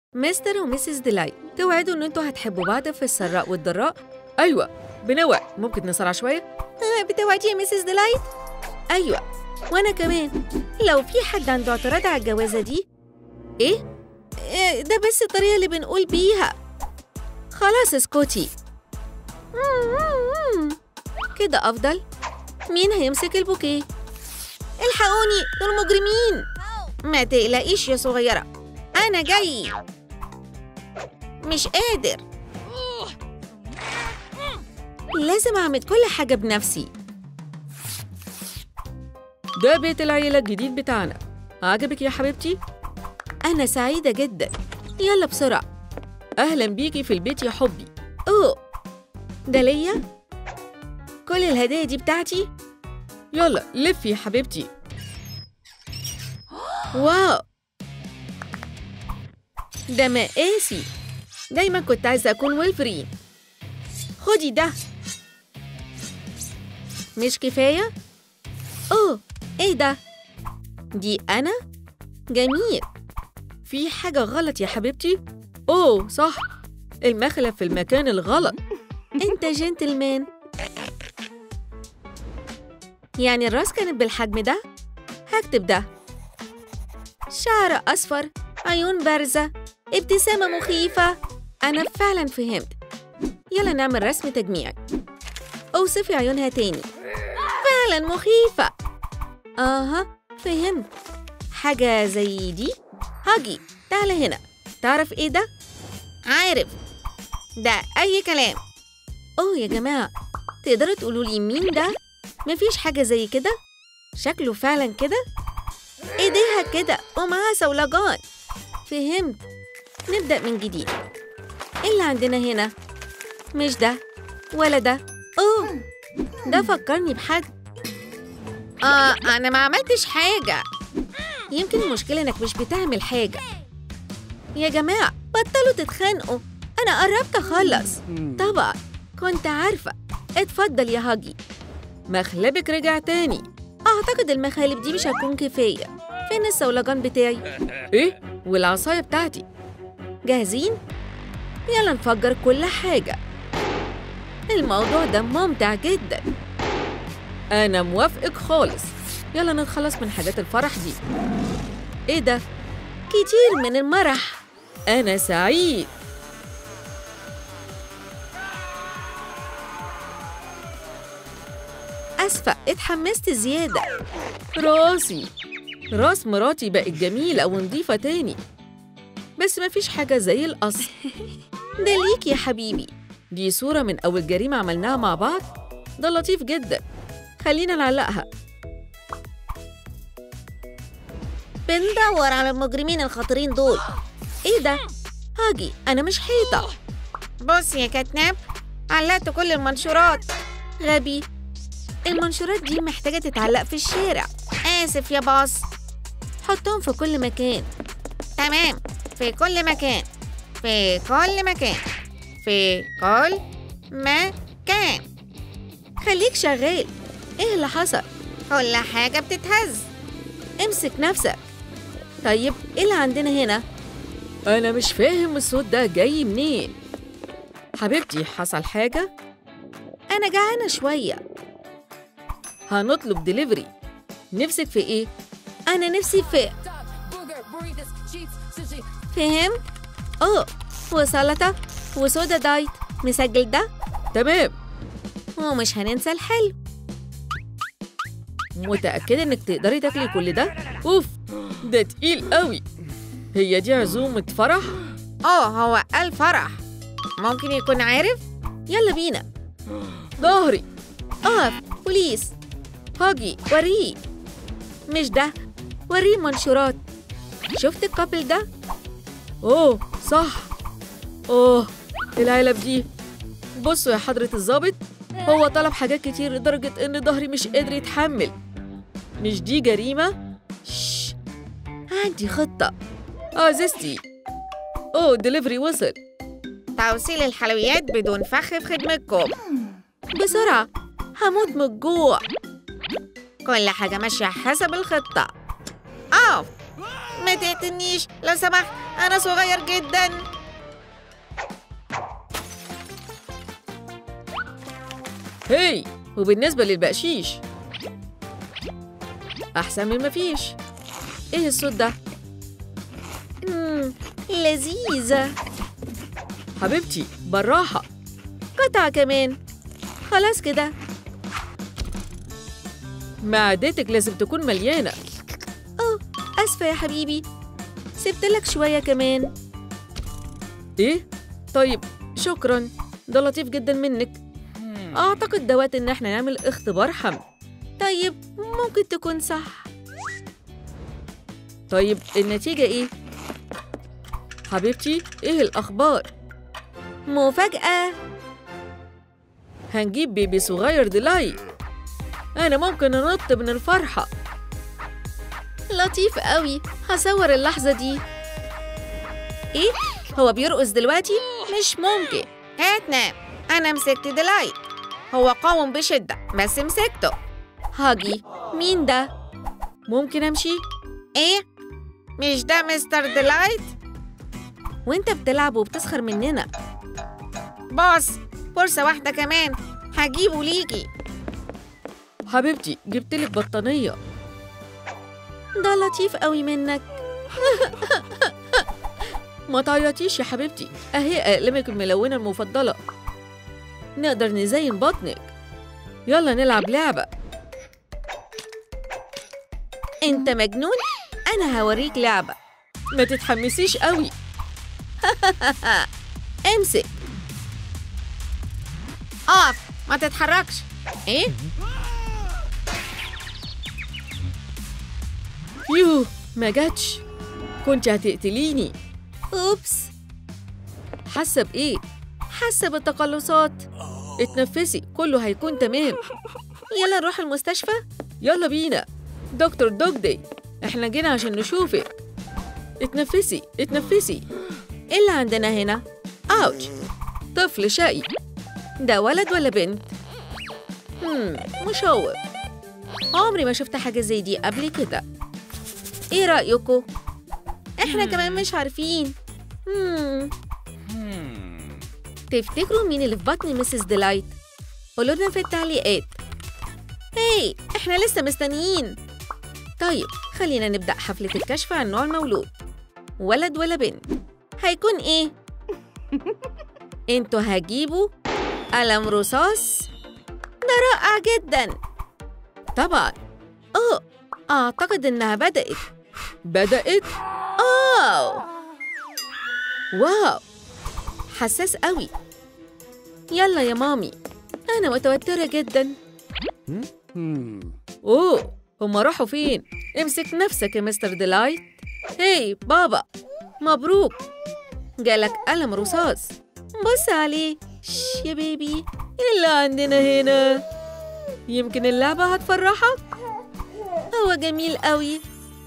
مستر وميسيس ديلايت توعدوا ان انتوا هتحبوا بعض في السراء والضراء ايوه بنوع ممكن نسرع شويه آه بتوعدي يا ميسيس ديلايت ايوه وانا كمان لو في حد عنده اعتراض على الجوازه دي ايه آه، ده بس الطريقه اللي بنقول بيها خلاص اسكتي كده افضل مين هيمسك البوكيه الحقوني دول مجرمين ما تقلقيش يا صغيره انا جاي مش قادر لازم أعمل كل حاجة بنفسي ده بيت العيلة الجديد بتاعنا عجبك يا حبيبتي؟ أنا سعيدة جدا يلا بسرعة أهلا بيكي في البيت يا حبي أوه ده ليا؟ كل الهدايا دي بتاعتي؟ يلا لفي يا حبيبتي واو ده مقاسي دايما كنت عايزة أكون ويلفرين خدي ده مش كفاية؟ أوه إيه ده؟ دي أنا؟ جميل في حاجة غلط يا حبيبتي؟ أوه صح المخلب في المكان الغلط أنت جنتلمان يعني الراس كانت بالحجم ده؟ هكتب ده شعر أصفر عيون بارزة ابتسامة مخيفة أنا فعلا فهمت يلا نعمل رسم تجميعي أوصفي عيونها تاني فعلا مخيفة آها فهمت حاجة زي دي هاجي تعال هنا تعرف إيه ده؟ عارف ده أي كلام أوه يا جماعة تقدروا تقولوا لي مين ده؟ مفيش حاجة زي كده؟ شكله فعلا كده؟ إيديها كده ومعاها صولجان فهمت نبدأ من جديد إيه اللي عندنا هنا؟ مش ده ولا ده أوه ده فكرني بحد آه أنا ما عملتش حاجة يمكن المشكلة إنك مش بتعمل حاجة يا جماعة بطلوا تتخانقوا أنا قربت أخلص طبعا كنت عارفة اتفضل يا هاجي مخلبك رجع تاني أعتقد المخالب دي مش هتكون كفاية فين الصولجان بتاعي؟ إيه؟ والعصاية بتاعتي جاهزين؟ يلا نفجر كل حاجة الموضوع ده ممتع جدا أنا موافقك خالص يلا نتخلص من حاجات الفرح دي إيه ده؟ كتير من المرح أنا سعيد أسفة اتحمست زيادة راسي راس مراتي بقت جميلة ونضيفة تاني بس مفيش حاجة زي الأصل ده ليك يا حبيبي دي صورة من أول جريمة عملناها مع بعض ده لطيف جدا خلينا نعلقها بندور على المجرمين الخطيرين دول ايه ده؟ هاجي أنا مش حيطة بص يا كاتناب علقت كل المنشورات غبي المنشورات دي محتاجة تتعلق في الشارع آسف يا باص حطهم في كل مكان تمام في كل مكان في كل مكان في كل مكان خليك شغال ايه اللي حصل كل حاجة بتتهز امسك نفسك طيب ايه اللي عندنا هنا انا مش فاهم الصوت ده جاي منين حبيبتي حصل حاجة انا جعانة شوية هنطلب دليفري نفسك في ايه انا نفسي في فهمت اه وسلطة وصودا دايت مسجل ده تمام ومش هننسى الحلو متأكدة إنك تقدري تاكلي كل ده؟ أوف ده تقيل قوي هي دي عزومة فرح؟ اه هو قال فرح ممكن يكون عارف؟ يلا بينا ظهري اقف بوليس هاجي وريه مش ده وريه منشورات شفت الكابل ده؟ اوه صح اوه العلب دي بصوا يا حضرة الظابط هو طلب حاجات كتير لدرجة إن ظهري مش قادر يتحمل مش دي جريمة؟ شش عندي خطة عزيزتي اوه دليفري وصل توصيل الحلويات بدون فخ في خدمتكم بسرعة هموت من الجوع كل حاجة ماشية حسب الخطة أوف ما تقتلنيش لو سمحت أنا صغير جدا هي وبالنسبة للبقشيش أحسن من مفيش إيه الصوت ده؟ مم. لذيذة حبيبتي بالراحة قطعة كمان خلاص كده معدتك لازم تكون مليانة أوه أسفة يا حبيبي سبت لك شوية كمان إيه؟ طيب شكرا ده لطيف جدا منك أعتقد ده وقت إن احنا نعمل اختبار حمل طيب ممكن تكون صح طيب النتيجة إيه؟ حبيبتي إيه الأخبار؟ مفاجأة هنجيب بيبي صغير ديلاي أنا ممكن أنط من الفرحة لطيف قوي هصور اللحظة دي إيه؟ هو بيرقص دلوقتي؟ مش ممكن هاتنا أنا مسكت ديلايت هو قاوم بشدة بس مسكته هاجي مين ده؟ ممكن أمشي؟ إيه؟ مش ده مستر ديلايت؟ وانت بتلعب وبتسخر مننا بص فرصة واحدة كمان هجيبه ليكي حبيبتي جبتلك بطانية ده لطيف قوي منك ما تعيطيش يا حبيبتي أهي أقلامك الملونة المفضلة نقدر نزين بطنك يلا نلعب لعبة انت مجنون؟ انا هوريك لعبة ما تتحمسيش قوي امسك اقف ما تتحركش ايه؟ يوه ما جاتش كنت هتقتليني اوبس حاسة بإيه؟ حاسة بالتقلصات اتنفسي كله هيكون تمام يلا نروح المستشفى يلا بينا دكتور دوج داي احنا جينا عشان نشوفك اتنفسي اتنفسي ايه اللي عندنا هنا؟ اوتش طفل شقي ده ولد ولا بنت؟ هم مشوق عمري ما شفت حاجة زي دي قبل كده ايه رأيكم؟ احنا كمان مش عارفين مم. تفتكروا مين اللي في بطن مسز ديلايت؟ قولوا لنا في التعليقات هاي احنا لسه مستنيين طيب خلينا نبدأ حفلة الكشف عن نوع المولود ولد ولا بنت هيكون ايه؟ انتوا هجيبوا قلم رصاص ده رائع جدا طبعا اوه اعتقد انها بدأت بدأت اوه واو حساس قوي يلا يا مامي انا متوترة جدا اوه هما راحوا فين؟ امسك نفسك يا مستر ديلايت هاي بابا مبروك جالك قلم رصاص بص عليه شش يا بيبي ايه اللي عندنا هنا؟ يمكن اللعبة هتفرحك؟ هو جميل قوي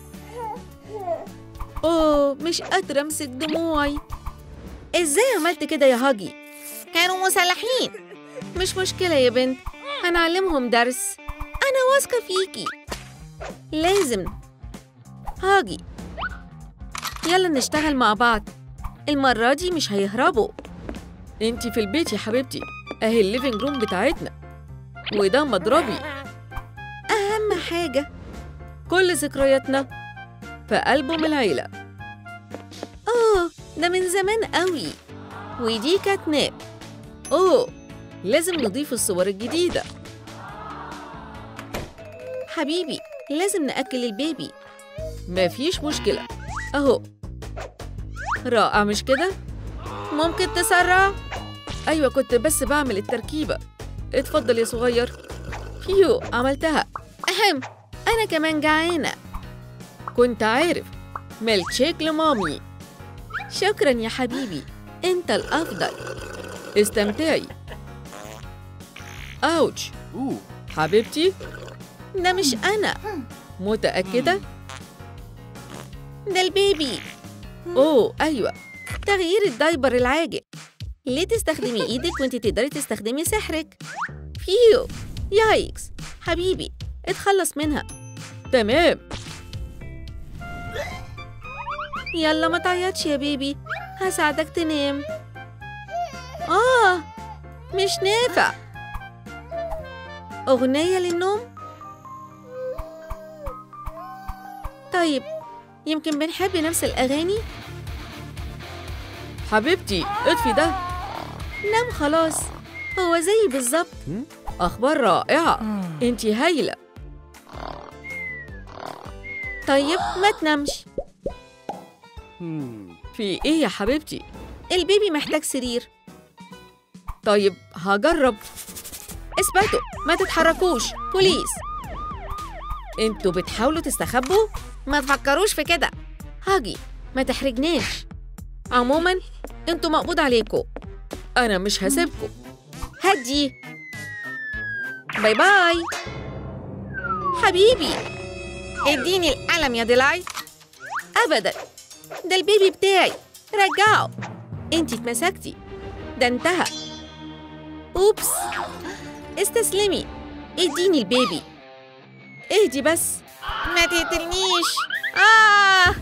اوه مش قادرة امسك دموعي ازاي عملت كده يا هاجي كانوا مسلحين مش مشكلة يا بنت هنعلمهم درس انا واثقة فيكي لازم هاجي يلا نشتغل مع بعض المرة دي مش هيهربوا انتي في البيت يا حبيبتي اهي الليفينج روم بتاعتنا وده مضربي أهم حاجة كل ذكرياتنا في ألبوم العيلة أوه ده من زمان قوي ودي كانت ناب أوه لازم نضيف الصور الجديدة حبيبي لازم نأكل البيبي مفيش مشكلة أهو رائع مش كده؟ ممكن تسرع؟ أيوة كنت بس بعمل التركيبة اتفضل يا صغير يو عملتها أهم أنا كمان جعانة كنت عارف ميلك شيك لمامي شكرا يا حبيبي أنت الأفضل استمتعي أوتش حبيبتي ده مش أنا متأكدة؟ ده البيبي أوه أيوة تغيير الدايبر العاجل ليه تستخدمي إيدك وأنت تقدري تستخدمي سحرك؟ فيو يايكس حبيبي اتخلص منها تمام يلا ما تعيطش يا بيبي هساعدك تنام آه مش نافع أغنية للنوم طيب يمكن بنحب نفس الأغاني حبيبتي اطفي ده نام خلاص هو زيي بالظبط أخبار رائعة انتي هايلة طيب ما تنامش في ايه يا حبيبتي البيبي محتاج سرير طيب هجرب اثبتوا ما تتحركوش بوليس انتوا بتحاولوا تستخبوا ما تفكروش في كده هاجي ما تحرجناش عموما انتوا مقبوض عليكم انا مش هسيبكم هدي باي باي حبيبي اديني القلم يا ديلاي ابدا ده البيبي بتاعي رجعه انتي اتمسكتي ده انتهى اوبس استسلمي اديني البيبي اهدي بس ما تقتلنيش آه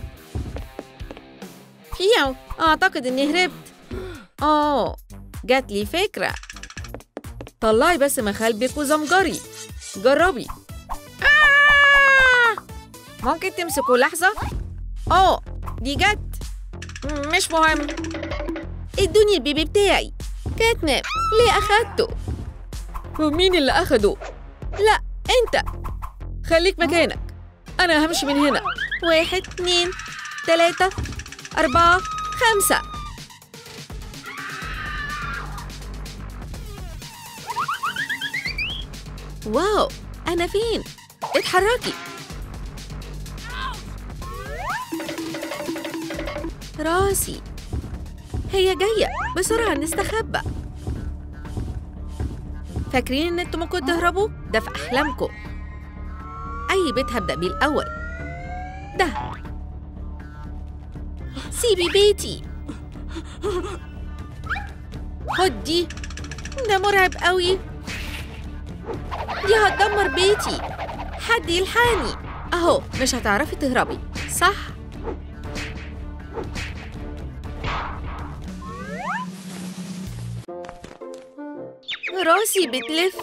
فيو أعتقد إني هربت آه جات لي فكرة طلعي بس مخالبك وزمجري جربي آه ممكن تمسكوا لحظة؟ آه دي جت مش مهم ادوني البيبي بتاعي كاتنب ليه أخدته؟ ومين اللي أخده؟ لا أنت خليك مكانك أنا همشي من هنا واحد اتنين تلاتة أربعة خمسة واو أنا فين؟ اتحركي راسي هي جاية بسرعة نستخبى فاكرين إن انتوا ممكن تهربوا؟ ده في أحلامكم أي بيت هبدأ بيه الأول ده سيبي بيتي خد دي ده مرعب قوي دي هتدمر بيتي حد يلحقني اهو مش هتعرفي تهربي صح راسي بتلف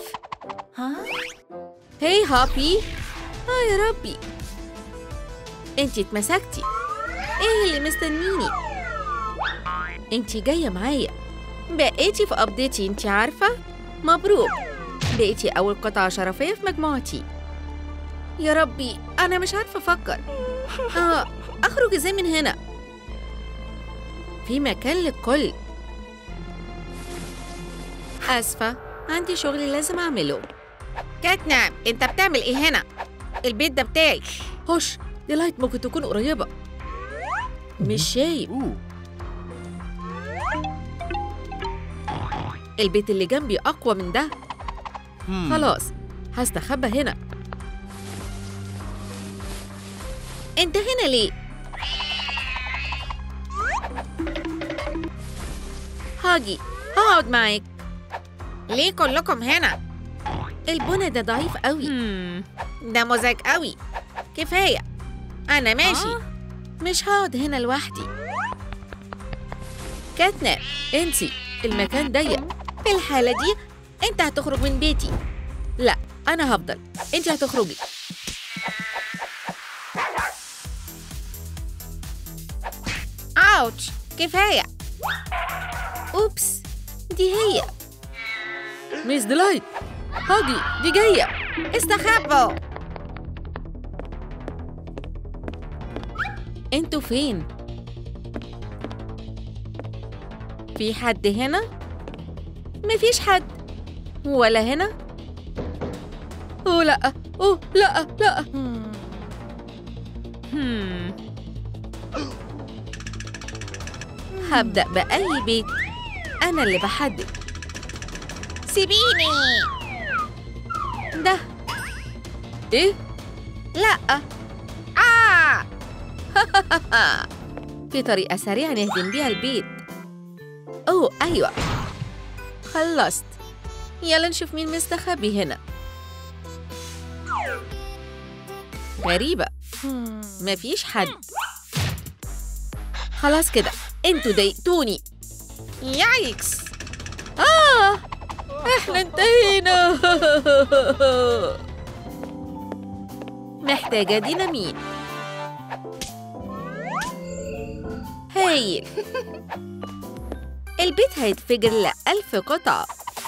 هي هابي اه يا ربي انتي اتمسكتي ايه اللي مستنيني انتي جاية معايا بقيتي في قبضتي انتي عارفة مبروك بقيتي أول قطعة شرفية في مجموعتي يا ربي أنا مش عارفة أفكر آه أخرج إزاي من هنا في مكان للكل آسفة عندي شغل لازم أعمله كاتناب أنت بتعمل إيه هنا؟ البيت ده بتاعي هش دي لايت ممكن تكون قريبة مش شايف البيت اللي جنبي أقوى من ده خلاص هستخبى هنا أنت هنا ليه؟ هاجي هقعد معاك ليه كلكم هنا؟ البنى ده ضعيف قوي ده مزعج قوي كفاية أنا ماشي آه. مش هقعد هنا لوحدي كاتناب انتي المكان ضيق في الحالة دي أنت هتخرج من بيتي لا أنا هفضل انتي هتخرجي أوتش كفاية أوبس دي هي ميس ديلايت هاجي دي جاية استخبوا انتوا فين؟ في حد هنا؟ مفيش حد ولا هنا؟ أوه لأ أوه لأ لأ هبدأ بأي بيت أنا اللي بحدد سيبيني ده إيه؟ لأ آه في طريقة سريعة نهدم بيها البيت أوه أيوة خلصت يلا نشوف مين مستخبي هنا غريبة مفيش حد خلاص كده انتوا ضايقتوني يايكس آه احنا انتهينا محتاجة ديناميت هايل البيت هيتفجر لألف قطعة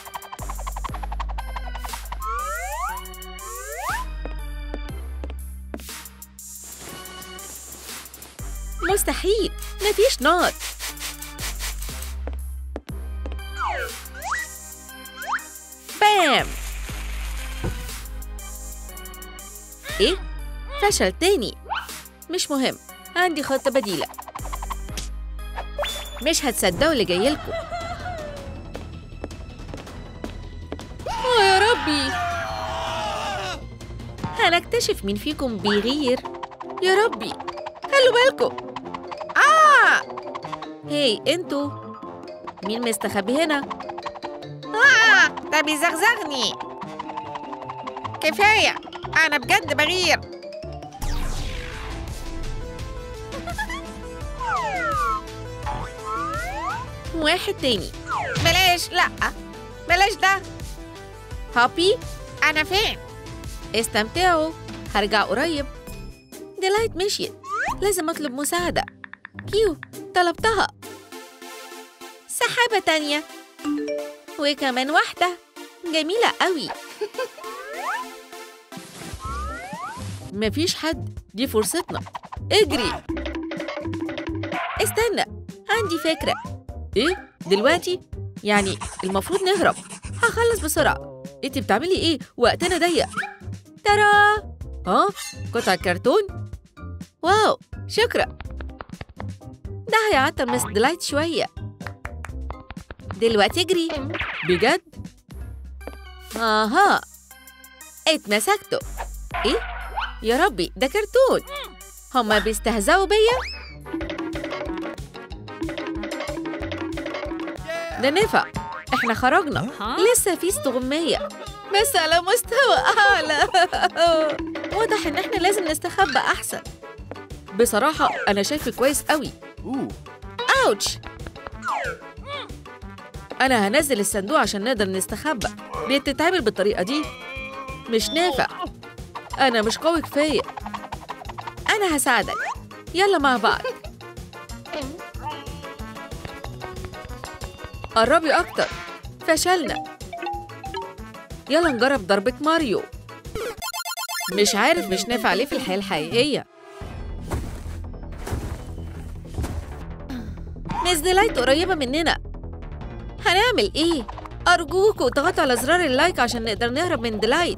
مستحيل مفيش نار بام ايه فشل تاني مش مهم عندي خطة بديلة مش هتصدقوا اللي جايلكوا اه يا ربي هنكتشف مين فيكم بيغير يا ربي خلوا بالكم آه هي انتوا مين مستخبي هنا آه ده بيزغزغني كفاية أنا بجد بغير واحد تاني بلاش لأ بلاش ده هابي أنا فين استمتعوا هرجع قريب ديلايت مشيت لازم اطلب مساعدة كيو طلبتها سحابة تانية وكمان واحدة جميلة قوي مفيش حد دي فرصتنا اجري استنى عندي فكرة ايه دلوقتي يعني المفروض نهرب هخلص بسرعة انت بتعملي ايه وقتنا ضيق ترى اه قطع كرتون واو شكرا ده هيعطل مس ديلايت شوية دلوقتي اجري بجد؟ اها اتمسكته ايه؟ يا ربي ده كرتون هما بيستهزئوا بيا؟ ده نفع احنا خرجنا لسه في استغمية بس على مستوى أعلى واضح إن إحنا لازم نستخبى أحسن بصراحة أنا شايفك كويس قوي أوتش أنا هنزل الصندوق عشان نقدر نستخبى بتتعمل بالطريقة دي مش نافع أنا مش قوي كفاية أنا هساعدك يلا مع بعض قربي أكتر فشلنا يلا نجرب ضربة ماريو مش عارف مش نافع ليه في الحياة الحقيقية ميس ديلايت قريبة مننا هنعمل ايه؟ أرجوكوا اضغطوا على زرار اللايك عشان نقدر نهرب من ديلايت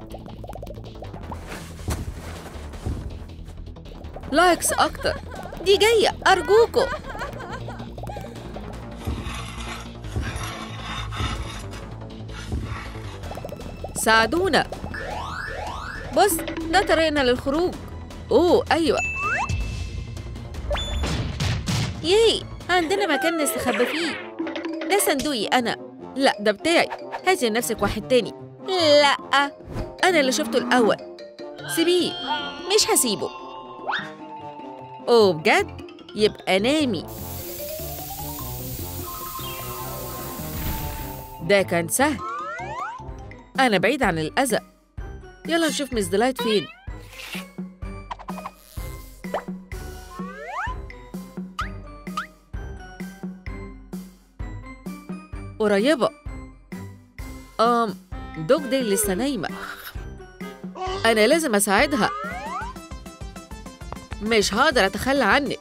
لايكس أكتر دي جاية أرجوكوا ساعدونا بص ده طريقنا للخروج اوه ايوه ياي عندنا مكان نستخبى فيه ده صندوقي انا لا ده بتاعي هاتي لنفسك واحد تاني لا انا اللي شفته الاول سيبيه مش هسيبه اوه بجد يبقى نامي ده كان سهل أنا بعيد عن الأذى يلا نشوف مس ديلايت فين قريبة أم دوج دي لسه نايمة أنا لازم أساعدها مش هقدر أتخلى عنك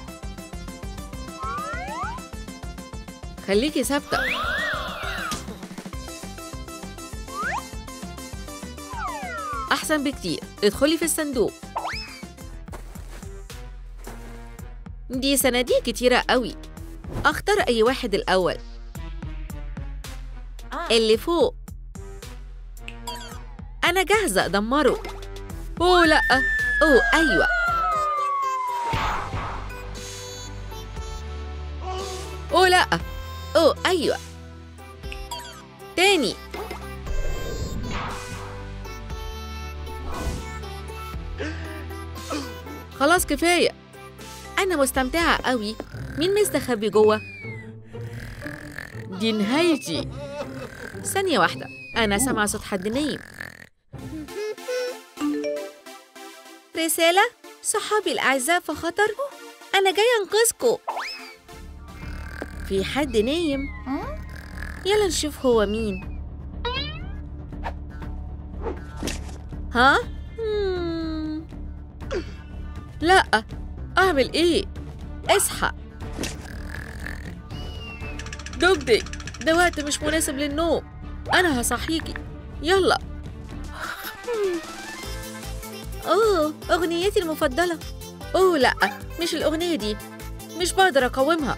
خليكي ثابتة أحسن بكتير ادخلي في الصندوق دي صناديق كتيرة قوي أختار أي واحد الأول اللي فوق أنا جاهزة أدمره أوه لأ أوه أيوة أوه لأ أوه أيوة تاني خلاص كفاية أنا مستمتعة قوي مين مستخبي جوه؟ دي نهايتي ثانية واحدة أنا سامعة صوت حد نايم رسالة صحابي الأعزاء في خطر أنا جاي أنقذكم في حد نايم يلا نشوف هو مين ها؟ مم. لا اعمل ايه اصحى دوجدي ده وقت مش مناسب للنوم انا هصحيكي يلا أوه أغنيتي المفضلة اوه لا مش الاغنيه دي مش بقدر اقاومها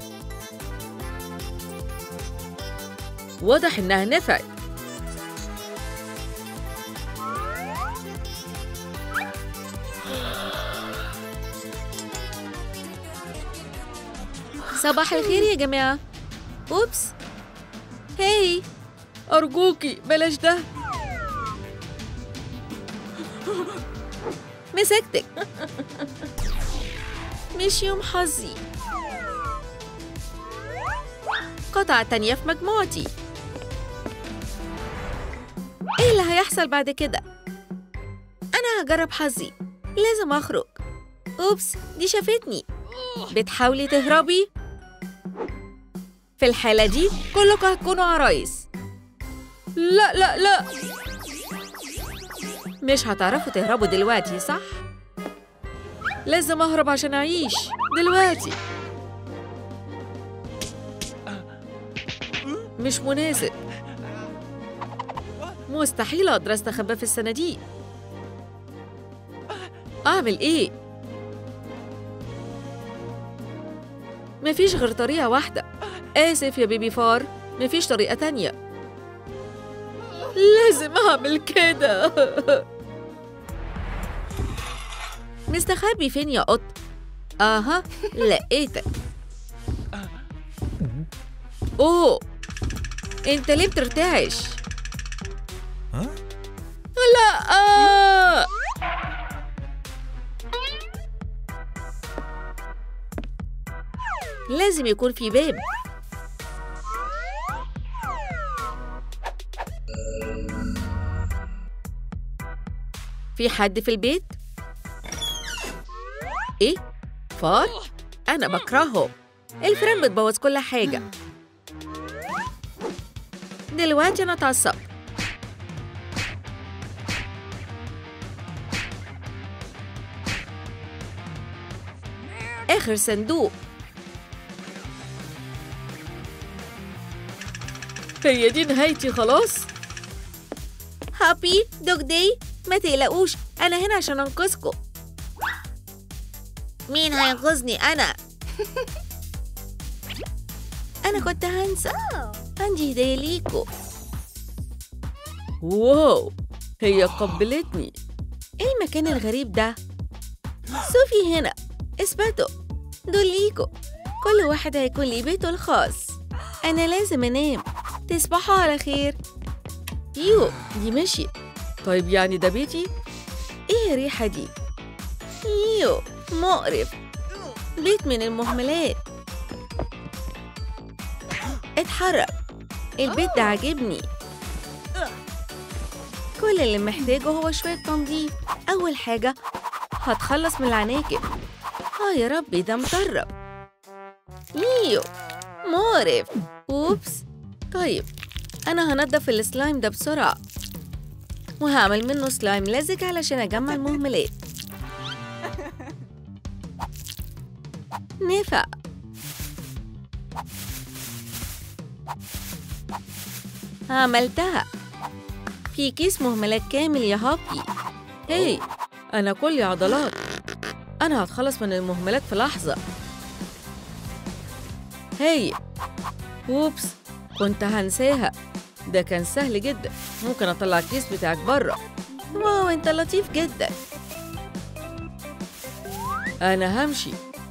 واضح انها نفعت صباح الخير يا جماعة أوبس هاي ارجوكي بلاش ده مسكتك مش يوم حظي قطعة تانية في مجموعتي ايه اللي هيحصل بعد كده؟ أنا هجرب حظي لازم أخرج أوبس دي شافتني بتحاولي تهربي؟ في الحالة دي كلكم هتكونوا عرايس لا لا لا مش هتعرفوا تهربوا دلوقتي صح؟ لازم اهرب عشان اعيش دلوقتي مش مناسب مستحيل اقدر استخبى في الصناديق اعمل ايه مفيش غير طريقة واحدة آسف يا بيبي فار مفيش طريقة تانية لازم أعمل كده مستخبي فين يا قط؟ اها لقيتك أوه أنت ليه بترتعش؟ ها؟ لا لازم يكون في باب في حد في البيت؟ إيه؟ فار؟ أنا بكرهه الفيران بتبوظ كل حاجة دلوقتي أنا اتعصبت آخر صندوق هي دي نهايتي خلاص؟ هابي دوج داي ما تقلقوش أنا هنا عشان أنقذكم مين هينقذني أنا؟ أنا كنت هنسى عندي هدية ليكوا واو هي قبلتني إيه المكان الغريب ده؟ صوفي هنا اثبتوا دول ليكوا كل واحد هيكون ليه بيته الخاص أنا لازم أنام تصبحوا على خير يو دي مشي طيب يعني ده بيتي؟ إيه الريحة دي؟ يو مقرف بيت من المهملات اتحرك البيت ده عاجبني كل اللي محتاجه هو شوية تنظيف أول حاجة هتخلص من العناكب آه يا ربي ده مطرب يو مقرف أوبس طيب أنا هنضف السلايم ده بسرعة وهعمل منه سلايم لزج علشان أجمع المهملات نفع عملتها في كيس مهملات كامل يا هابي هي أنا كلي عضلات أنا هتخلص من المهملات في لحظة هي أوبس كنت هنساها ده كان سهل جدا ممكن أطلع الكيس بتاعك بره واو انت لطيف جدا أنا همشي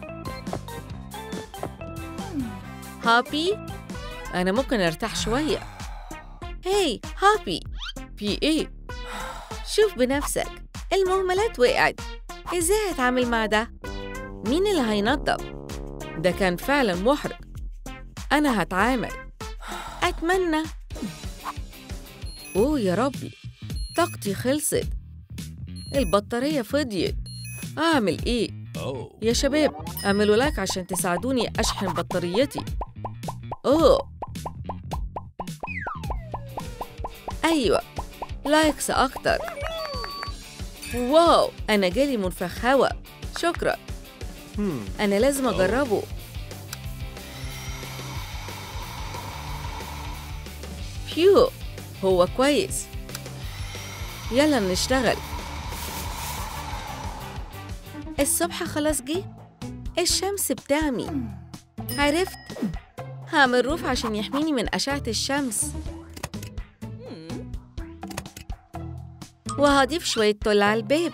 هابي أنا ممكن أرتاح شوية هاي هابي في إيه؟ شوف بنفسك المهملات وقعت ازاي هتعامل مع ده مين اللي هينظف ده كان فعلا محرج أنا هتعامل أتمنى أوه يا ربي طاقتي خلصت البطارية فضيت أعمل إيه؟ Oh. يا شباب اعملوا لايك عشان تساعدوني أشحن بطاريتي أوه أيوة لايكس أكتر واو أنا جالي منفخ هوا شكرا Hmm. أنا لازم أجربه بيو هو كويس يلا نشتغل الصبح خلاص جه الشمس بتعمي عرفت هعمل روف عشان يحميني من أشعة الشمس وهضيف شوية تل على الباب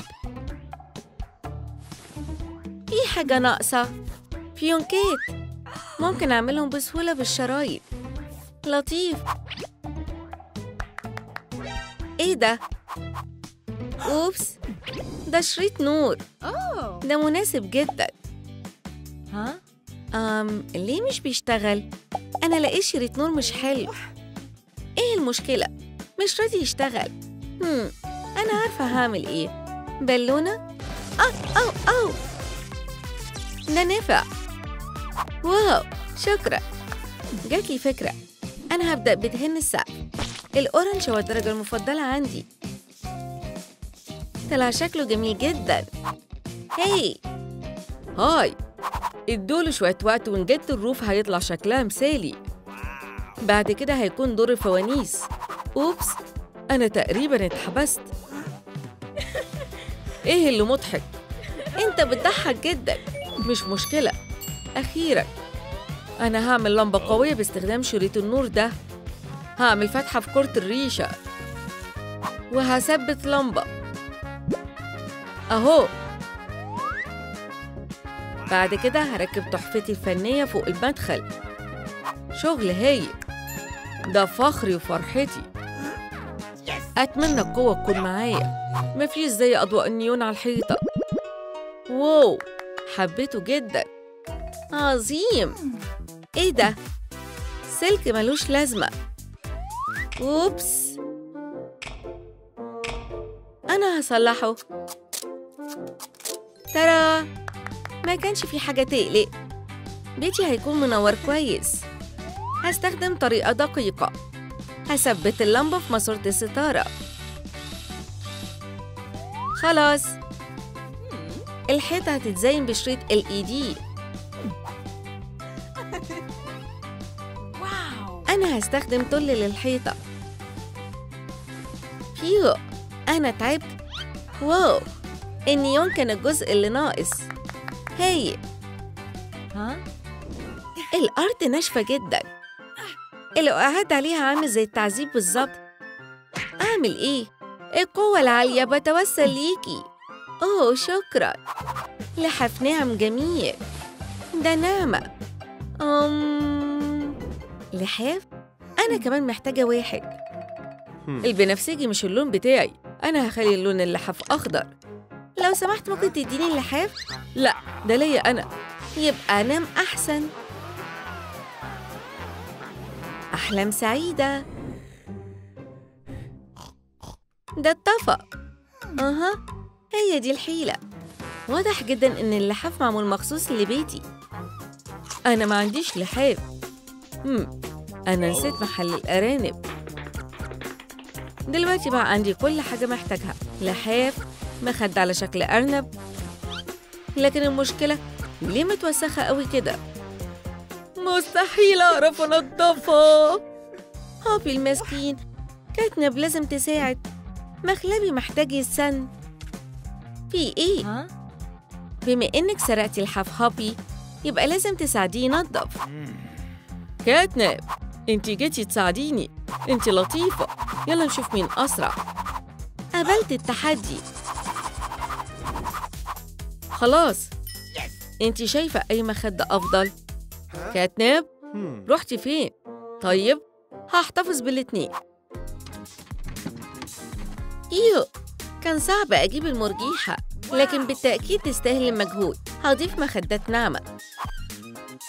في حاجة ناقصة فيونكات ممكن أعملهم بسهولة بالشرايط لطيف إيه ده؟ أوبس ده شريط نور ده مناسب جدا ها؟ أم ليه مش بيشتغل؟ أنا لقيت شريط نور مش حلو إيه المشكلة؟ مش راضي يشتغل هم. أنا عارفة هعمل إيه بالونة؟ أو أو أو ده نفع واو شكرا جاتلي فكرة أنا هبدأ بدهن السقف الأورنج هو الدرجة المفضلة عندي طلع شكله جميل جدا هاي هاي ادوله شوية وقت ونجدت الروف هيطلع شكلها مثالي بعد كده هيكون دور الفوانيس أوبس أنا تقريبا اتحبست إيه اللي مضحك؟ أنت بتضحك جدا مش مشكلة أخيرا أنا هعمل لمبة قوية باستخدام شريط النور ده هعمل فتحة في كرة الريشة وهثبت لمبة أهو بعد كده هركب تحفتي الفنية فوق المدخل شغل هايل ده فخري وفرحتي أتمنى القوة تكون معايا مفيش زي أضواء النيون على الحيطة واو حبيته جدا عظيم إيه ده؟ سلك ملوش لازمة أوبس أنا هصلحه ترى ما كانش في حاجة تقلق بيتي هيكون منور كويس هستخدم طريقة دقيقة هثبت اللمبة في ماسورة الستارة خلاص الحيطة هتتزين بشريط LED أنا هستخدم تل للحيطة فيو أنا تعبت واو النيون كان الجزء اللي ناقص هاي ها؟ الأرض ناشفة جدا اللي قعدت عليها عامل زي التعذيب بالظبط أعمل إيه؟ القوة العالية بتوسل ليكي أوه شكرا لحف ناعم جميل ده نعمة أم لحاف؟ أنا كمان محتاجة واحد البنفسجي مش اللون بتاعي أنا هخلي اللون اللحاف أخضر لو سمحت ممكن تديني اللحاف؟ لا ده ليا أنا يبقى أنام أحسن أحلام سعيدة ده اتطفى أها هي دي الحيلة واضح جدا إن اللحاف معمول مخصوص لبيتي أنا ما عنديش لحاف هم. أنا نسيت محل الأرانب دلوقتي بقى عندي كل حاجة محتاجها لحاف مخدة على شكل أرنب لكن المشكلة ليه متوسخة قوي كده؟ مستحيل أعرف أنضفها هابي المسكين كاتنب لازم تساعد مخلبي محتاج يتسن في إيه؟ ها؟ بما إنك سرقتي الحاف هابي يبقى لازم تساعديه ينظف كاتنب انتي جيتي تساعديني انتي لطيفة يلا نشوف مين أسرع قبلت التحدي خلاص انتي شايفة أي مخدة أفضل كاتنب Hmm. رحتي فين؟ طيب هحتفظ بالاتنين إيو كان صعب أجيب المرجيحة لكن بالتأكيد تستاهل المجهود هضيف مخدات ناعمة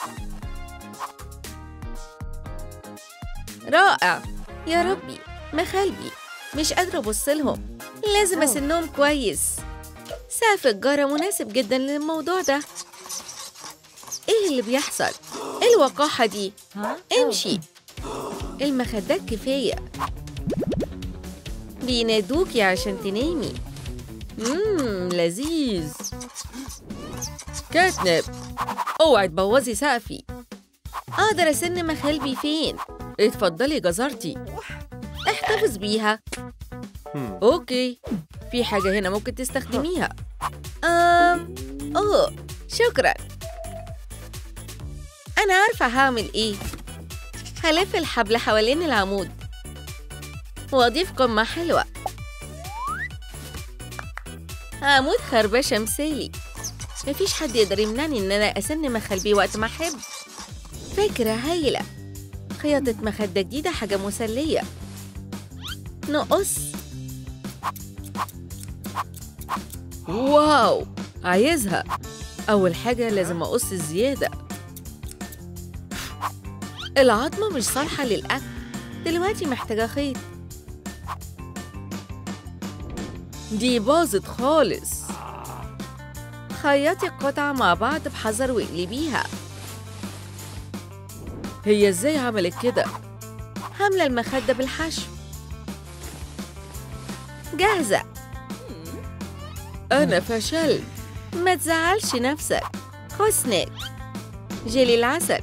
رائع يا ربي مخالبي مش قادرة أبص لهم لازم أسنهم كويس سقف الجارة مناسب جدا للموضوع ده إيه اللي بيحصل؟ إيه الوقاحة دي؟ امشي المخدات كفاية بينادوكي عشان تنامي مم لذيذ كاتنب اوعي تبوظي سقفي أقدر أسن مخالبي فين؟ اتفضلي جزرتي احتفظ بيها اوكي في حاجة هنا ممكن تستخدميها أم... أوه شكرا أنا عارفة هعمل إيه هلف الحبل حوالين العمود وأضيف قمة حلوة عمود خربشة مثالي مفيش حد يقدر يمنعني إن أنا أسن مخالبي وقت ما أحب فكرة هايلة خياطة مخدة جديدة حاجة مسلية نقص واو عايزها أول حاجة لازم أقص الزيادة العظمة مش صالحة للأكل دلوقتي محتاجة خيط دي باظت خالص خيطي القطع مع بعض بحذر واقلبيها هي ازاي عملت كده حاملة المخدة بالحشو جاهزة أنا فشلت ما تزعلش نفسك خد سناك جيلي العسل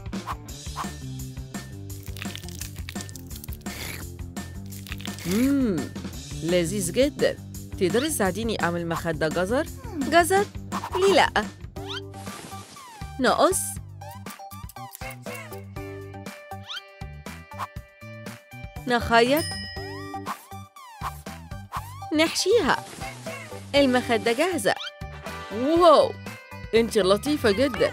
مم لذيذ جدا تقدري تساعديني أعمل مخدة جزر؟ جزر ليه لأ نقص نخيط نحشيها المخدة جاهزة واو انت لطيفة جدا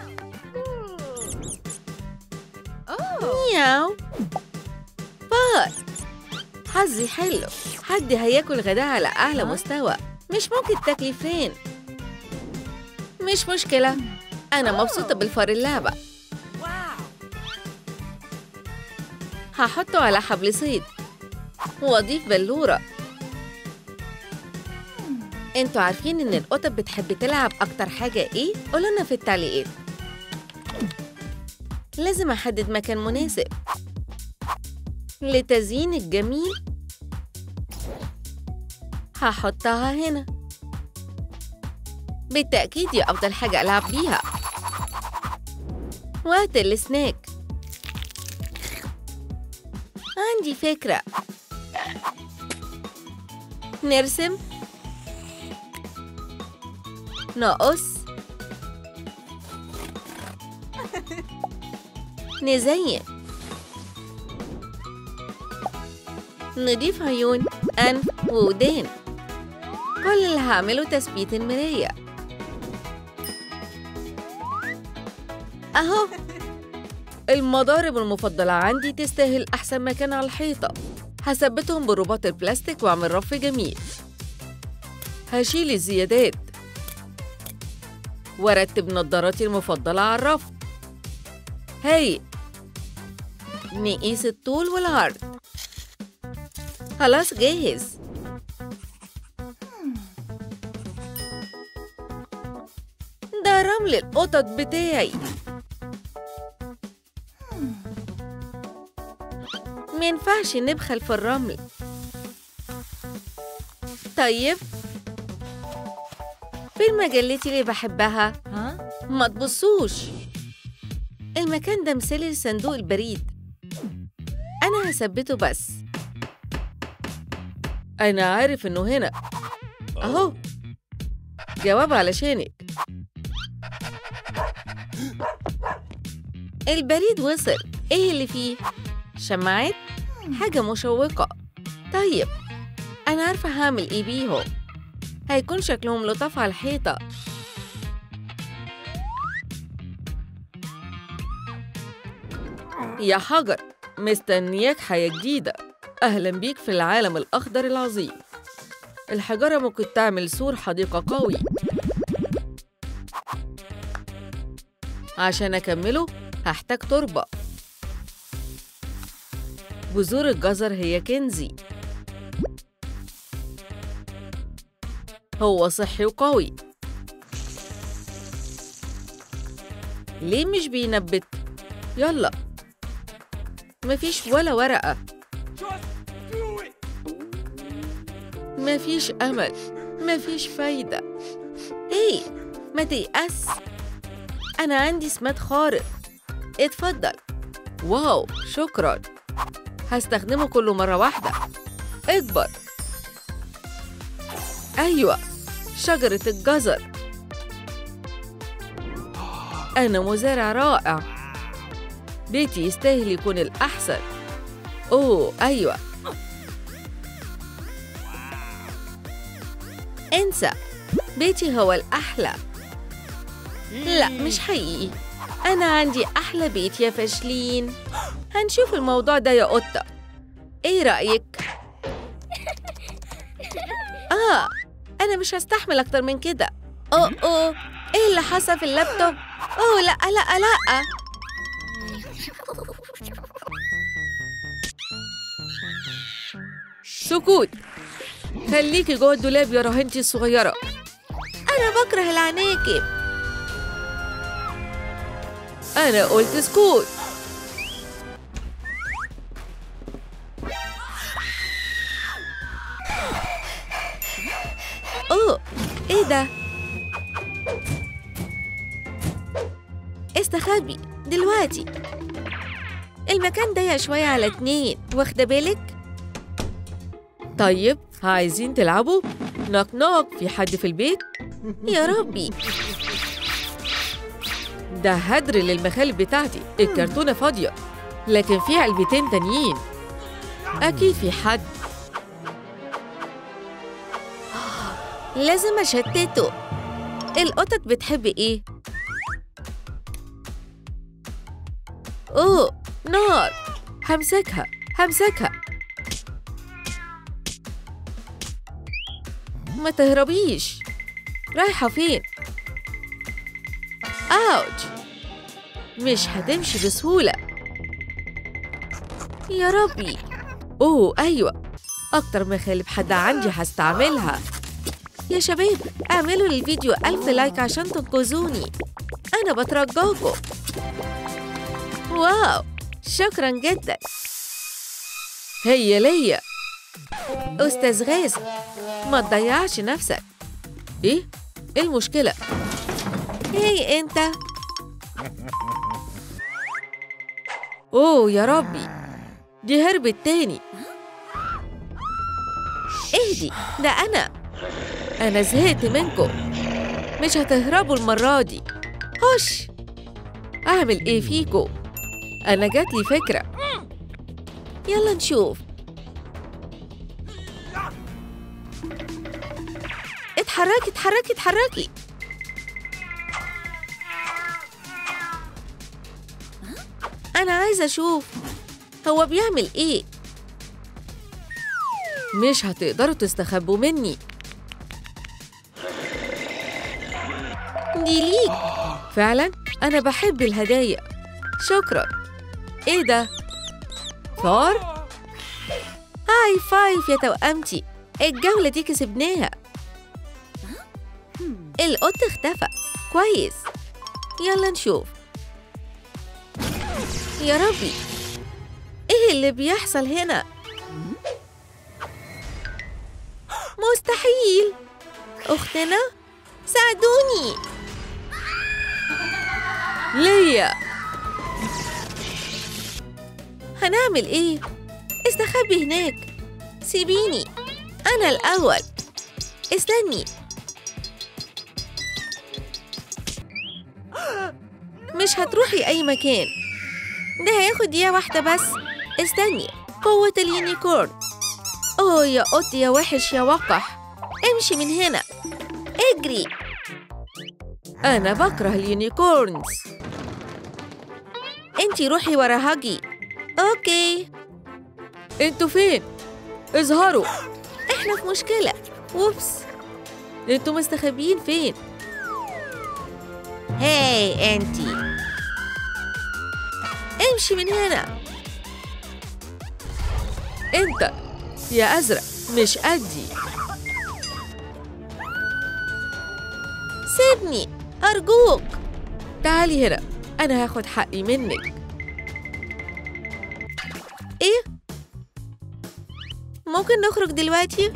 مياو فار حظي حلو حد هياكل غداء على أعلى مستوى مش ممكن تاكلي فين مش مشكلة أنا مبسوطة بالفار اللعبة هحطه على حبل صيد وأضيف بلورة انتوا عارفين ان القطط بتحب تلعب اكتر حاجة ايه؟ قولولنا في التعليقات لازم احدد مكان مناسب لتزيين الجميل هحطها هنا بالتأكيد دي أفضل حاجة ألعب بيها وقت السناك عندي فكرة نرسم نقص نزين نضيف عيون أنف وودان كل اللي هعمله تثبيت المراية أهو المضارب المفضلة عندي تستاهل أحسن مكان على الحيطة هثبتهم برباط البلاستيك وأعمل رف جميل هشيل الزيادات وارتب نظاراتي المفضلة على الرف هاي نقيس الطول والعرض خلاص جاهز ده رمل القطط بتاعي مينفعش نبخل في الرمل طيب فين مجلتي اللي بحبها؟ ها؟ ما تبصوش المكان ده مثالي لصندوق البريد أنا هثبته بس أنا عارف إنه هنا أهو جواب علشانك البريد وصل إيه اللي فيه؟ شماعات؟ حاجة مشوقة طيب أنا عارفة هعمل إيه بيهم هيكون شكلهم لطاف على الحيطة يا حجر مستنياك حياة جديدة أهلا بيك في العالم الأخضر العظيم الحجارة ممكن تعمل سور حديقة قوي عشان أكمله هحتاج تربة بذور الجزر هي كنزي هو صحي وقوي ليه مش بينبت؟ يلا مفيش ولا ورقة مفيش أمل مفيش فايدة إيه ما تيأس أنا عندي سمات خارق اتفضل واو شكرا هستخدمه كله مرة واحدة اكبر أيوة شجرة الجزر أنا مزارع رائع بيتي يستاهل يكون الأحسن أوه أيوة انسى بيتي هو الأحلى لا مش حقيقي أنا عندي أحلى بيت يا فاشلين هنشوف الموضوع ده يا قطة إيه رأيك؟ آه أنا مش هستحمل أكتر من كده أوه أوه إيه اللي حصل في اللابتوب؟ أوه لأ لأ لأ سكوت خليكي جوه الدولاب يا رهينتي الصغيرة أنا بكره العناكب أنا قلت سكوت أوه إيه ده؟ استخبي دلوقتي المكان ضيق شوية على اتنين واخدة بالك؟ طيب عايزين تلعبوا؟ نوك نوك في حد في البيت؟ يا ربي ده هدر للمخالب بتاعتي الكرتونة فاضية لكن في علبتين تانيين أكيد في حد لازم أشتته القطط بتحب إيه؟ أوه نار همسكها همسكها ما تهربيش رايحة فين؟ أوج مش هتمشي بسهولة يا ربي أوه أيوة أكتر مخالب حد عندي هستعملها يا شباب اعملوا للفيديو ألف لايك عشان تنقذوني أنا بترجاكم واو شكرا جدا هي ليا أستاذ غازي ما تضيعش نفسك إيه؟ إيه المشكلة؟ هي أنت أوه يا ربي دي هربت تاني اهدي ده أنا أنا زهقت منكم مش هتهربوا المرة دي هش أعمل إيه فيكم؟ أنا جاتلي فكرة يلا نشوف اتحركي اتحركي اتحركي أنا عايزة أشوف هو بيعمل إيه مش هتقدروا تستخبوا مني دي ليك فعلا أنا بحب الهدايا شكرا إيه ده؟ فار؟ هاي فايف يا توأمتي الجولة دي كسبناها القط اختفى كويس يلا نشوف يا ربي ايه اللي بيحصل هنا مستحيل اختنا ساعدوني ليا هنعمل ايه استخبي هناك سيبيني انا الاول استني مش هتروحي اي مكان ده هياخد دقيقة واحدة بس استني قوة اليونيكورن اوه يا قط يا وحش يا وقح امشي من هنا اجري انا بكره اليونيكورنز انتي روحي ورا هاجي اوكي انتوا فين اظهروا احنا في مشكلة ووبس انتوا مستخبيين فين هاي انتي امشي من هنا انت يا ازرق مش قدي سيبني أرجوك تعالي هنا انا هاخد حقي منك إيه؟ ممكن نخرج دلوقتي؟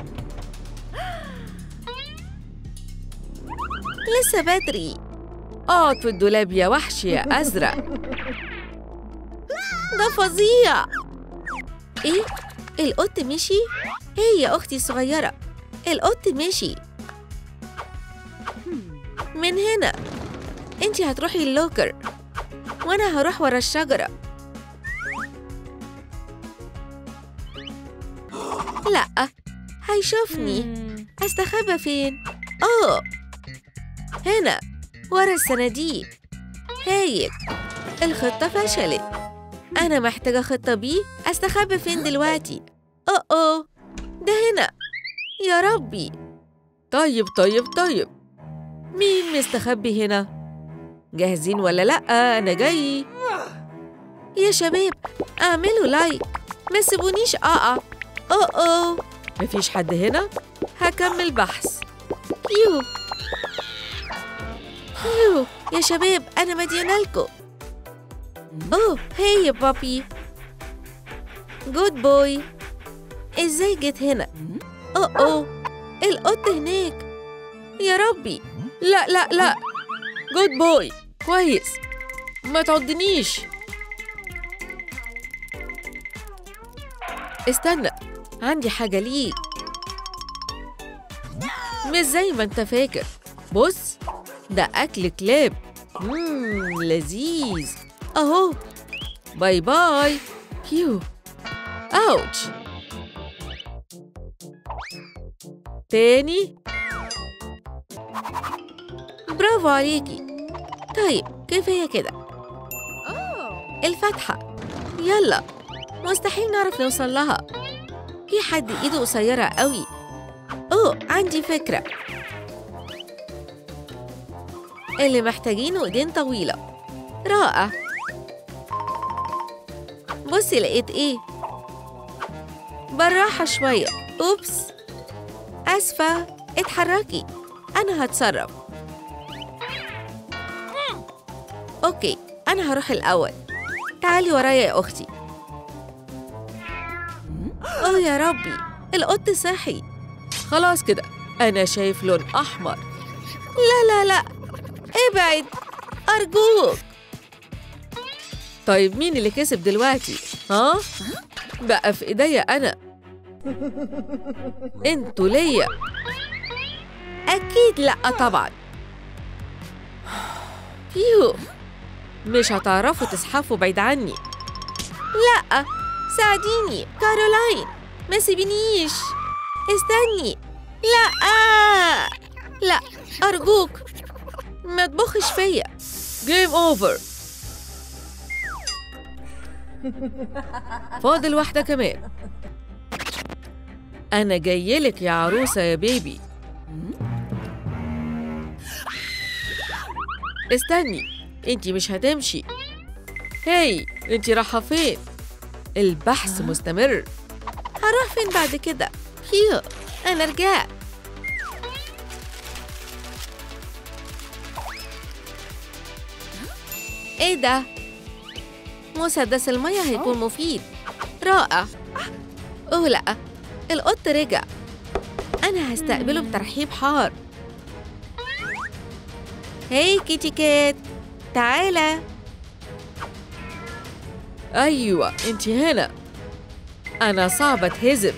لسه بدري اقعد في الدولاب يا وحش يا ازرق ده فظيع ايه القط مشي هي يا اختي الصغيره القط مشي من هنا انتي هتروحي اللوكر وانا هروح ورا الشجره لا هيشوفني استخبى فين اه هنا ورا الصناديق هايل الخطه فشلت أنا محتاجة خطة بي أستخبى فين دلوقتي؟ أوه أوه ده هنا يا ربي طيب طيب طيب مين مستخبي هنا جاهزين ولا لا انا جاي يا شباب اعملوا لايك ما سيبونيش أقع أوه أوه مفيش حد هنا هكمل بحث يو يو يا شباب أنا مدينة لكم أوه هي يا بابي جود بوي إزاي جيت هنا؟ أوه أوه القط هناك يا ربي لا لا لا جود بوي كويس ما تعضنيش استنى عندي حاجة ليك مش زي ما انت فاكر بص ده أكل كلاب مم لذيذ أهو باي باي بيو أوتش تاني برافو عليكي طيب كفاية كده الفتحة يلا مستحيل نعرف نوصل لها في حد ايده قصيرة قوي اوه عندي فكرة اللي محتاجينه ايدين طويلة رائع بصي لقيت ايه بالراحة شوية اوبس اسفة اتحركي انا هتصرف اوكي انا هروح الاول تعالي ورايا يا اختي اوه يا ربي القط صحي خلاص كده أنا شايف لون أحمر لا لا لا ابعد ارجوك طيب مين اللي كسب دلوقتي؟ ها؟ بقى في إيديا أنا انتوا ليا اكيد لا طبعا فيو مش هتعرفوا تزحفوا بعيد عني لا ساعديني كارولاين ما سيبينيش استني لا لا ارجوك ما تبخش فيا جيم أوفر فاضل واحدة كمان أنا جايلك يا عروسة يا بيبي استني انتي مش هتمشي هاي انتي رايحة فين؟ البحث مستمر هروح فين بعد كده هيو انا رجعت ايه ده مسدس المية هيكون مفيد رائع اوه لا القط رجع انا هستقبله بترحيب حار هاي كيتي كات تعالى أيوة انتي هنا أنا صعب أتهزم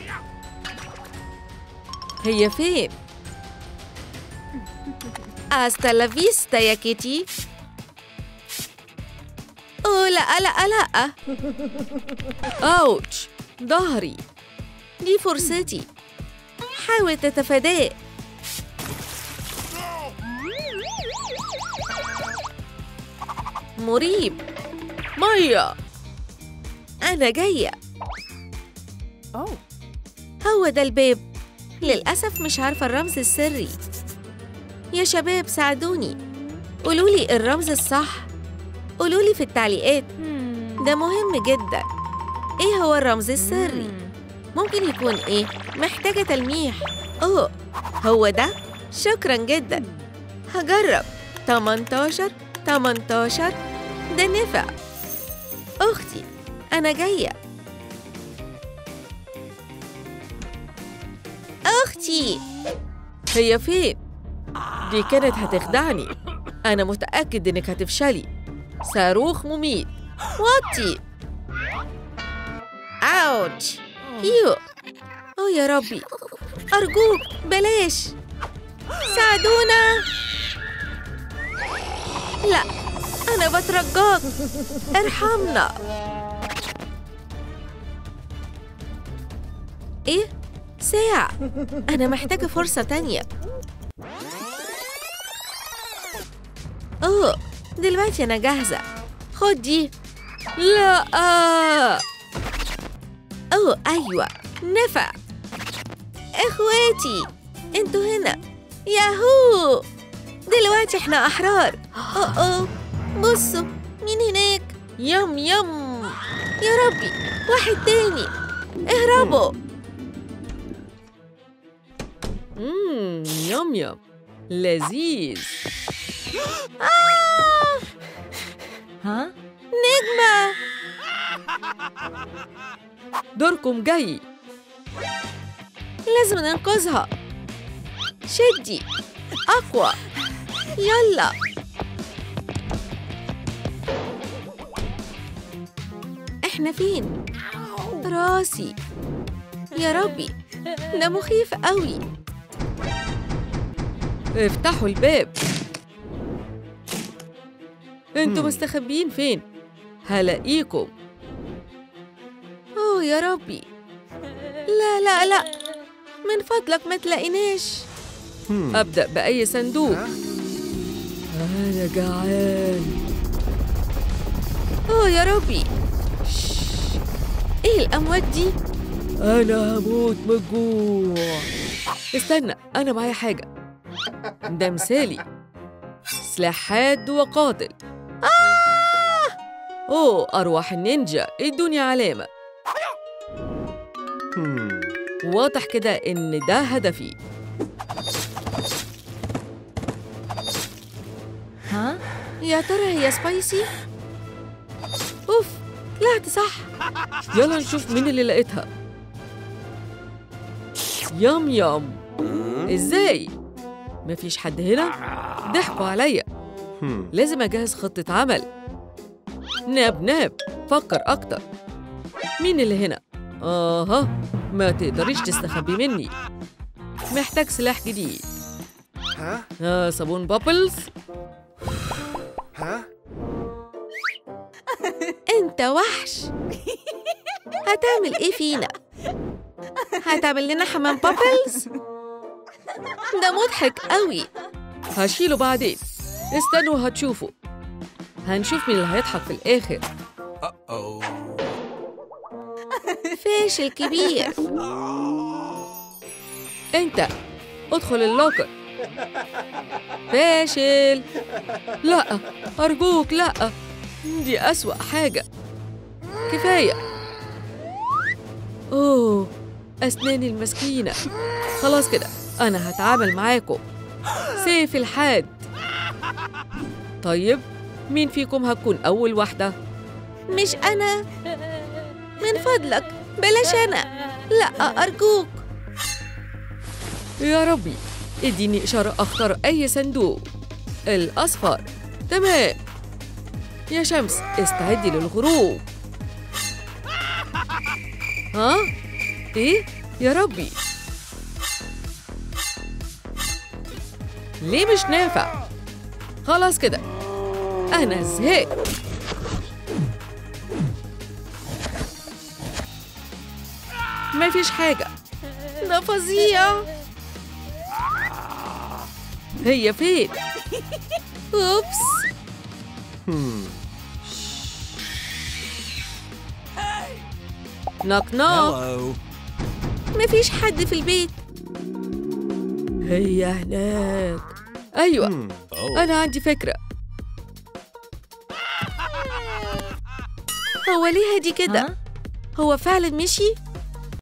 هي فين؟ هاستا لا فيستا يا كيتي اوه لا لا لا أوتش ظهري دي فرصتي حاول تتفاداه مريب مية أنا جاية هو ده الباب للأسف مش عارفة الرمز السري يا شباب ساعدوني قولولي الرمز الصح قولولي في التعليقات ده مهم جدا إيه هو الرمز السري؟ ممكن يكون إيه؟ محتاجة تلميح أوه هو ده؟ شكرا جدا هجرب 18 18 ده نفع أختي أنا جاية أختي هي فين؟ دي كانت هتخدعني أنا متأكد إنك هتفشلي صاروخ مميت وطي أوتش يو أوه يا ربي أرجوك بلاش ساعدونا لا أنا بترجاك ارحمنا إيه؟ ساعة أنا محتاجة فرصة تانية أوه دلوقتي أنا جاهزة خد دي لا أوه أيوة نفع إخواتي انتوا هنا ياهو دلوقتي احنا أحرار أوه أوه بصوا مين هناك يم يم يا ربي واحد تاني اهربوا مم يم يم لذيذ آه ها؟ نجمة دوركم جاي لازم ننقذها شدي أقوى يلا احنا فين؟ راسي يا ربي ده مخيف قوي افتحوا الباب انتوا مم. مستخبيين فين؟ هلاقيكم اوه يا ربي لا لا لا من فضلك ما تلاقيناش Hmm. أبدأ بأي صندوق ها؟ أنا جعان اوه يا ربي ايه الاموات دي أنا هموت من الجوع استنى أنا معايا حاجة ده مثالي سلاح حاد وقاتل آه! أوه أرواح النينجا ادوني علامة Hmm. واضح كده إن ده هدفي ها يا ترى هي سبايسي اوف طلعت صح يلا نشوف مين اللي لقيتها يام يام ازاي مفيش حد هنا ضحكوا عليا Hmm. لازم اجهز خطة عمل ناب ناب فكر اكتر مين اللي هنا اها ما تقدريش تستخبي مني محتاج سلاح جديد Huh? آه صابون بابلز Huh? انت وحش هتعمل ايه فينا هتعمل لنا حمام بابلز ده مضحك قوي هشيله بعدين استنوا هتشوفوا هنشوف مين اللي هيضحك في الاخر Uh-oh. فاشل كبير انت ادخل اللوكر فاشل لا ارجوك لا دي اسوا حاجه كفايه اوه اسناني المسكينه خلاص كده انا هتعامل معاكم سيف الحاد طيب مين فيكم هتكون اول واحده مش انا من فضلك بلاش انا لا ارجوك يا ربي اديني إشارة أختار أي صندوق الأصفر تمام يا شمس استعدي للغروب ها؟ إيه؟ يا ربي ليه مش نافع؟ خلاص كده أنا زهقت مفيش حاجة ده فظيع هي فين؟ اوبس Hmm. نوك نوك Hello. مفيش حد في البيت هي هناك أيوة Hmm. Oh. أنا عندي فكرة هو ليه هادي كده هو فعلا مشي